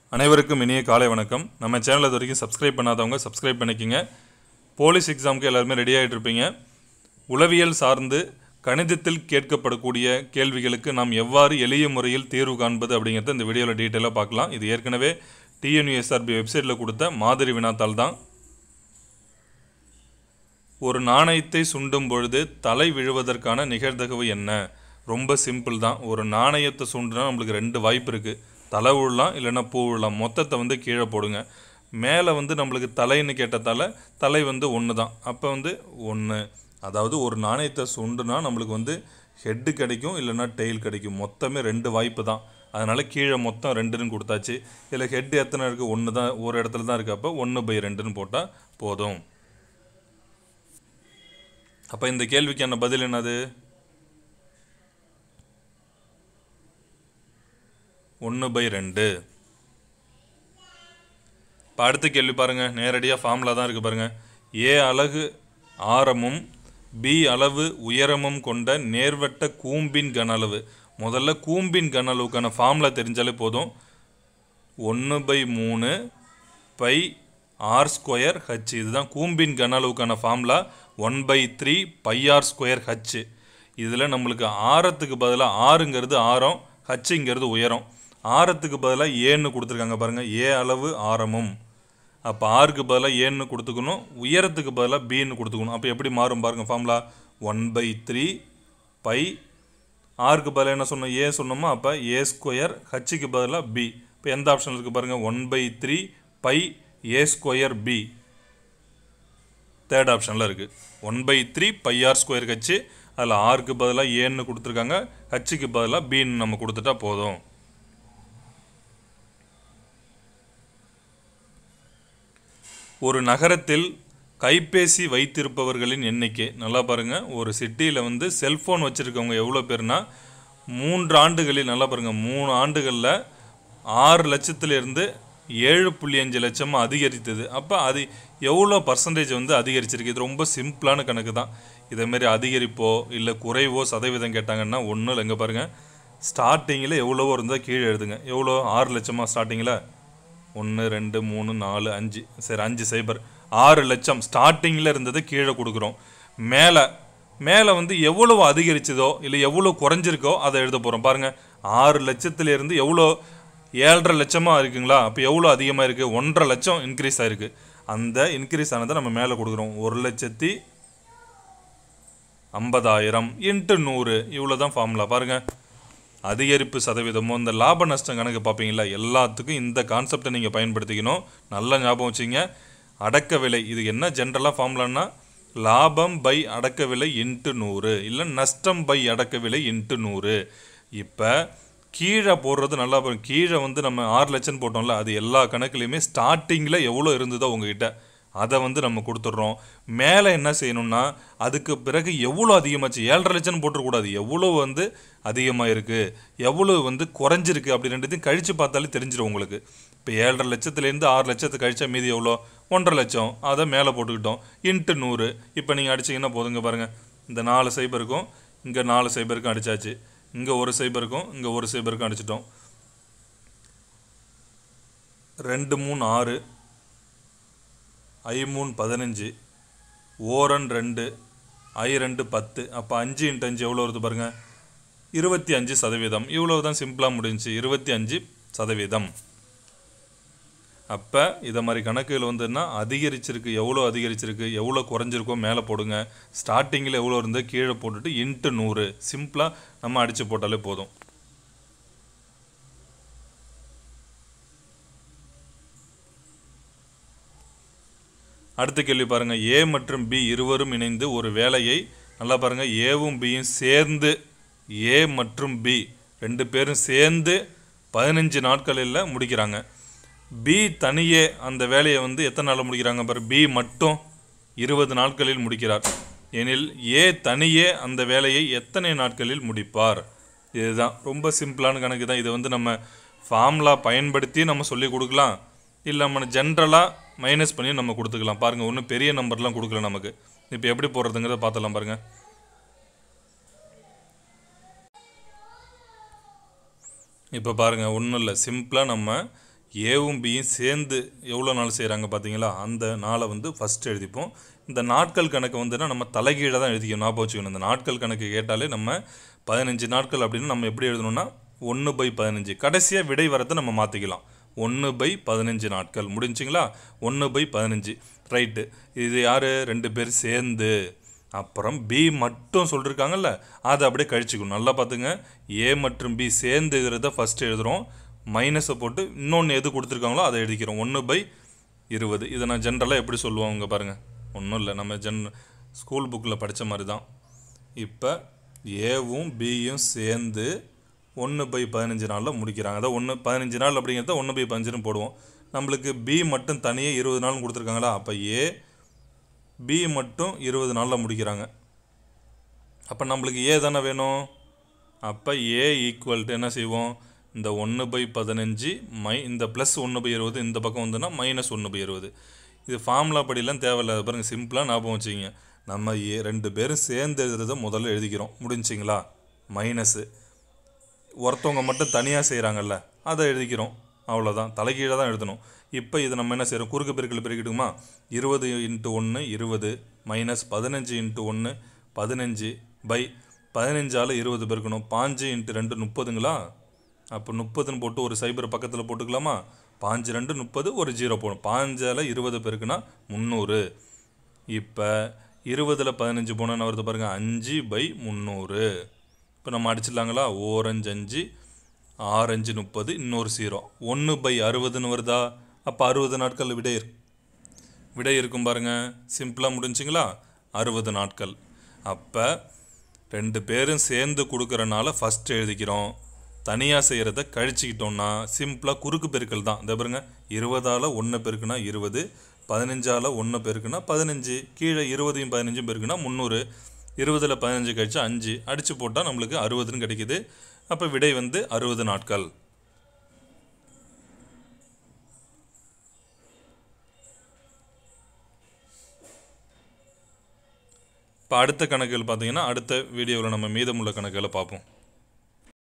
அனைவருக்கும் இனிய காலை வணக்கம் நம்ம சேனல் இது வரைக்கும் சப்ஸ்கிரைப் பண்ணாதவங்க சப்ஸ்கிரைப் பண்ணிக்கோங்க போலீஸ் எக்ஸாமுக்கு எல்லாருமே ரெடி ஆகிட்டு இருப்பீங்க உளவியல் சார்ந்து கணிதத்தில் கேட்கப்படக்கூடிய கேள்விகளுக்கு நாம் எவ்வாறு எளிய முறையில் தீர்வு காண்பது அப்படிங்கிறத இந்த வீடியோவில் டீட்டெயிலாக பார்க்கலாம் இது ஏற்கனவே டிஎன்யூஎஸ்ஆர்பி வெப்சைட்டில் கொடுத்த மாதிரி வினாத்தாள் தான் ஒரு நாணயத்தை சுண்டும் பொழுது தலை விழுவதற்கான நிகழ்தகவு என்ன ரொம்ப சிம்பிள் தான் ஒரு நாணயத்தை சுண்டுனா நம்மளுக்கு ரெண்டு வாய்ப்பு இருக்குது தலை விழலாம் இல்லைன்னா பூ விழலாம் மொத்தத்தை வந்து கீழே போடுங்க மேலே வந்து நம்மளுக்கு தலைன்னு கேட்டதால தலை வந்து ஒன்று தான் அப்போ வந்து ஒன்று அதாவது ஒரு நாணயத்தை சுண்டுனா நம்மளுக்கு வந்து ஹெட்டு கிடைக்கும் இல்லைன்னா டெயில் கிடைக்கும் மொத்தமே ரெண்டு வாய்ப்பு தான் அதனால் கீழே மொத்தம் ரெண்டுன்னு கொடுத்தாச்சு இதில் ஹெட் எத்தனை இருக்குது ஒன்று தான் ஒரு இடத்துல தான் இருக்குது அப்போ ஒன்று பை ரெண்டுன்னு போட்டால் போதும் அப்போ இந்த கேள்விக்கான பதில் என்னது ஒன்று பை ரெண்டு இப்போ அடுத்த கேள்வி பாருங்கள் நேரடியாக ஃபார்முலா தான் இருக்குது பாருங்கள் ஏ அலகு ஆரமும் பி அளவு உயரமும் கொண்ட நேர்வட்ட கூம்பின் கன அளவு முதல்ல கூம்பின் கன அளவுக்கான ஃபார்முலா தெரிஞ்சாலே போதும் ஒன்று பை மூணு பை ஆர் ஸ்கொயர் ஹச் இதுதான் கூம்பின் கன அளவுக்கான formula one by three pi r square h இதில் நம்மளுக்கு ஆரத்துக்கு பதிலாக ஆறுங்கிறது ஆரம் ஹச்சுங்கிறது உயரம் ஆரத்துக்கு பதிலாக ஏன்னு கொடுத்துருக்காங்க பாருங்கள் ஏ அளவு ஆரமும் அப்போ ஆறுக்கு பதிலாக ஏன்னு கொடுத்துக்கணும் உயரத்துக்கு பதிலாக பின்னு கொடுத்துக்கணும் அப்போ எப்படி மாறும் பாருங்கள் formula one by three pi ஆறுக்கு பதிலாக என்ன சொன்னோம் ஏ சொன்னோமோ அப்போ ஏ ஸ்கொயர் ஹச்சுக்கு பதிலாக பி இப்போ எந்த ஆப்ஷன் இருக்குது பாருங்கள் one by three pi a square b third ஆப்ஷனில் இருக்குது one by three pi r square h அதில் ஆறுக்கு பதிலாக ஏன்னு கொடுத்துருக்காங்க ஹச்சுக்கு பதிலாக பின்னு நம்ம கொடுத்துட்டா போதும் ஒரு நகரத்தில் கைபேசி வைத்திருப்பவர்களின் எண்ணிக்கை நல்லா பாருங்கள் ஒரு சிட்டியில் வந்து செல்ஃபோன் வச்சுருக்கவங்க எவ்வளோ பேர்னா மூன்று ஆண்டுகளில் நல்லா பாருங்கள் மூணு ஆண்டுகளில் ஆறு லட்சத்துலேருந்து ஏழு புள்ளி அஞ்சு லட்சமாக அதிகரித்தது அப்போ அது எவ்வளோ பர்சன்டேஜ் வந்து அதிகரிச்சிருக்கு இது ரொம்ப சிம்பிளான கணக்கு தான் இதேமாரி அதிகரிப்போ இல்லை குறைவோ சதவீதம் கேட்டாங்கன்னா ஒன்றும் இல்லை இங்கே பாருங்கள் ஸ்டார்டிங்கில் எவ்வளவோ இருந்தால் கீழே எழுதுங்க எவ்வளோ ஆறு லட்சமாக ஸ்டார்டிங்கில் ஒன்று ரெண்டு மூணு நாலு அஞ்சு சரி அஞ்சு சைபர் ஆறு லட்சம் ஸ்டார்டிங்கில் இருந்ததை கீழே கொடுக்குறோம் மேலே மேலே வந்து எவ்வளவு அதிகரிச்சதோ இல்லை எவ்வளோ குறைஞ்சிருக்கோ அதை எழுத போகிறோம் பாருங்கள் ஆறு லட்சத்துலேருந்து எவ்வளோ ஏழரை லட்சமாக இருக்குங்களா அப்போ எவ்வளோ அதிகமாக இருக்குது ஒன்றரை லட்சம் இன்க்ரீஸ் ஆகிருக்கு அந்த இன்க்ரீஸ் ஆனதை நம்ம மேலே கொடுக்குறோம் ஒரு லட்சத்தி ஐம்பதாயிரம் இன்ட்டு நூறு இவ்வளோ தான் ஃபார்முலா பாருங்கள் அதிகரிப்பு சதவீதமோ இந்த லாப நஷ்டம் கணக்கு பார்ப்பீங்களா எல்லாத்துக்கும் இந்த கான்செப்டை நீங்கள் பயன்படுத்திக்கணும் நல்லா ஞாபகம் வச்சுங்க அடக்க விலை இது என்ன ஜென்ரலாக ஃபார்முலான்னா லாபம் பை அடக்க விலை இன்ட்டு நூறு இல்லை நஷ்டம் பை அடக்க விலை இன்ட்டு நூறு இப்போ கீழே போடுறது நல்லா பாருங்க கீழே வந்து நம்ம ஆறு லட்சம் போட்டோம்ல அது எல்லா கணக்குலையுமே ஸ்டார்டிங்கில் எவ்வளோ இருந்ததோ உங்ககிட்ட அதை வந்து நம்ம கொடுத்துட்றோம் மேலே என்ன செய்யணும்னா அதுக்கு பிறகு எவ்வளோ அதிகமாச்சு ஏழரை லட்சம் போட்டுறக்கூடாது எவ்வளோ வந்து அதிகமாக இருக்குது எவ்வளோ வந்து குறைஞ்சிருக்கு அப்படி ரெண்டுத்தையும் கழித்து பார்த்தாலே தெரிஞ்சிடும் உங்களுக்கு இப்போ ஏழரை லட்சத்துலேருந்து ஆறு லட்சத்தை கழிச்சா மீதி எவ்வளோ ஒன்றரை லட்சம் அதை மேலே போட்டுக்கிட்டோம் இன்ட்டு நூறு இப்போ நீங்கள் அடிச்சிங்கன்னா போதுங்க பாருங்கள் இந்த நாலு சைபருக்கும் இங்கே நாலு சைபருக்கும் அடித்தாச்சு இங்கே ஒரு சைபருக்கும் இங்கே ஒரு சைபருக்கும் அடிச்சிட்டோம் ரெண்டு மூணு ஆறு ஐ மூணு பதினஞ்சு ஓரன் ரெண்டு ஐ ரெண்டு பத்து அப்போ அஞ்சு இன்ட்டு அஞ்சு எவ்வளோ வருது பாருங்கள் இருபத்தி அஞ்சு சதவீதம் இவ்வளோ தான் சிம்பிளாக முடிஞ்சுச்சு இருபத்தி அஞ்சு சதவீதம் அப்போ இதை மாதிரி கணக்குகள் வந்துன்னா அதிகரிச்சிருக்கு எவ்வளோ அதிகரிச்சிருக்கு எவ்வளோ குறைஞ்சிருக்கோ மேலே போடுங்க ஸ்டார்டிங்கில் எவ்வளோ இருந்தால் கீழே போட்டுட்டு இன்ட்டு நூறு சிம்பிளாக நம்ம அடித்து போட்டாலே போதும் அடுத்த கேள்வி பாருங்கள் ஏ மற்றும் பி இருவரும் இணைந்து ஒரு வேலையை நல்லா பாருங்கள் ஏவும் பியும் சேர்ந்து ஏ மற்றும் பி ரெண்டு பேரும் சேர்ந்து பதினஞ்சு நாட்களில் முடிக்கிறாங்க பி தனியே அந்த வேலையை வந்து எத்தனை நாளில் முடிக்கிறாங்க பாரு பி மட்டும் இருபது நாட்களில் முடிக்கிறார் எனில் ஏ தனியே அந்த வேலையை எத்தனை நாட்களில் முடிப்பார் இதுதான் ரொம்ப சிம்பிளான கணக்கு தான் இதை வந்து நம்ம ஃபார்முலா பயன்படுத்தி நம்ம சொல்லி கொடுக்கலாம் இல்லை நம்ம ஜென்ரலாக மைனஸ் பண்ணி நம்ம கொடுத்துக்கலாம் பாருங்கள் ஒன்றும் பெரிய நம்பர்லாம் கொடுக்கல நமக்கு இப்போ எப்படி போடுறதுங்கிறத பார்த்துலாம் பாருங்கள் இப்போ பாருங்கள் ஒன்றும் இல்லை சிம்பிளாக நம்ம ஏவும் பியும் சேர்ந்து எவ்வளோ நாள் செய்கிறாங்க பார்த்தீங்களா அந்த நாளை வந்து ஃபஸ்ட் எழுதிப்போம் இந்த நாட்கள் கணக்கு வந்துன்னா நம்ம தலைகீழாக தான் எழுதிக்கணும் ஞாபகம் வச்சுக்கணும் இந்த நாட்கள் கணக்கு கேட்டாலே நம்ம பதினஞ்சு நாட்கள் அப்படின்னு நம்ம எப்படி எழுதணும்னா ஒன்று பை பதினஞ்சு கடைசியாக விடை வரத்தை நம்ம மாற்றிக்கலாம் ஒன்று பை பதினஞ்சு நாட்கள் முடிஞ்சுங்களா ஒன்று பை பதினஞ்சு ரைட்டு இது யார் ரெண்டு பேர் சேர்ந்து அப்புறம் பி மட்டும் சொல்லியிருக்காங்கல்ல அதை அப்படியே கழிச்சுக்கணும் நல்லா பார்த்துங்க ஏ மற்றும் பி சேர்ந்து இருக்கிறத ஃபஸ்ட்டு எழுதுகிறோம் மைனஸை போட்டு இன்னொன்று எது கொடுத்துருக்காங்களோ அதை எழுதிக்கிறோம் ஒன்று பை இருபது இதை நான் ஜென்ரலாக எப்படி சொல்லுவோம் இங்கே பாருங்கள் ஒன்றும் இல்லை நம்ம ஜென் ஸ்கூல் புக்கில் படித்த மாதிரி தான் இப்போ ஏவும் பியும் சேர்ந்து ஒன்று பை பதினஞ்சு நாளில் முடிக்கிறாங்க அதான் ஒன்று பதினஞ்சு நாள் அப்படிங்கிறத ஒன்று பை பதினஞ்சுன்னு போடுவோம் நம்மளுக்கு பி மட்டும் தனியாக இருபது நாள் கொடுத்துருக்காங்களா அப்போ ஏ பி மட்டும் இருபது நாளில் முடிக்கிறாங்க அப்போ நம்மளுக்கு ஏ தானே வேணும் அப்போ ஏ ஈக்குவல் டு என்ன செய்வோம் இந்த ஒன்று பை பதினஞ்சு மை இந்த ப்ளஸ் ஒன்று பை இருபது இந்த பக்கம் வந்துன்னா மைனஸ் ஒன்று பை இருபது இது ஃபார்முலா படிலாம் தேவையில்லாத பாருங்க சிம்பிளாக ஞாபகம் வச்சுக்கிங்க நம்ம ஏ ரெண்டு பேரும் சேர்ந்து எழுதுறத முதல்ல எழுதிக்கிறோம் முடிஞ்சிங்களா மைனஸு ஒருத்தவங்க மட்டும் தனியாக செய்கிறாங்கல்ல அதை எழுதிக்கிறோம் அவ்வளோதான் தலைகீழாக தான் எழுதணும் இப்போ இது நம்ம என்ன செய்கிறோம் குறுக்கு பெருக்கல் பெருக்கிட்டுமா இருபது இன்ட்டு ஒன்று இருபது மைனஸ் பதினஞ்சு இன்ட்டு ஒன்று பதினஞ்சு பை பதினஞ்சால் இருபது பெருக்கணும் பாஞ்சு இன்ட்டு ரெண்டு முப்பதுங்களா அப்போ முப்பதுன்னு போட்டு ஒரு சைபர் பக்கத்தில் போட்டுக்கலாமா பாஞ்சு ரெண்டு முப்பது ஒரு ஜீரோ போடும் பாஞ்சால் இருபது பெருக்குனா முந்நூறு இப்போ இருபதில் பதினஞ்சு போனோன்னு வருது பாருங்கள் அஞ்சு பை முந்நூறு இப்போ நம்ம அடிச்சிடலாங்களா ஓரஞ்சு அஞ்சு ஆரஞ்சு முப்பது இன்னொரு ஜீரோ ஒன்று பை அறுபதுன்னு வருதா அப்போ அறுபது நாட்கள் விடை இருக்கு விடை இருக்கும் பாருங்க சிம்பிளாக முடிஞ்சுங்களா அறுபது நாட்கள் அப்போ ரெண்டு பேரும் சேர்ந்து கொடுக்குறனால ஃபஸ்ட் எழுதிக்கிறோம் தனியாக செய்கிறத கழிச்சிக்கிட்டோம்னா சிம்பிளாக குறுக்கு பெருக்கல் தான் இந்த பாருங்க இருபதால் ஒன்று பெருக்குனா இருபது பதினஞ்சால் ஒன்று பெருக்குனா பதினஞ்சு கீழே இருபதையும் பதினஞ்சும் பெருக்குனா முந்நூறு இருபதில் பதினஞ்சு கழிச்சு அஞ்சு அடித்து போட்டால் நம்மளுக்கு அறுபதுன்னு கிடைக்குது அப்போ விடை வந்து அறுபது நாட்கள் இப்போ அடுத்த கணக்குகள் பார்த்தீங்கன்னா அடுத்த வீடியோவில் நம்ம மீதமுள்ள கணக்குகளை பார்ப்போம்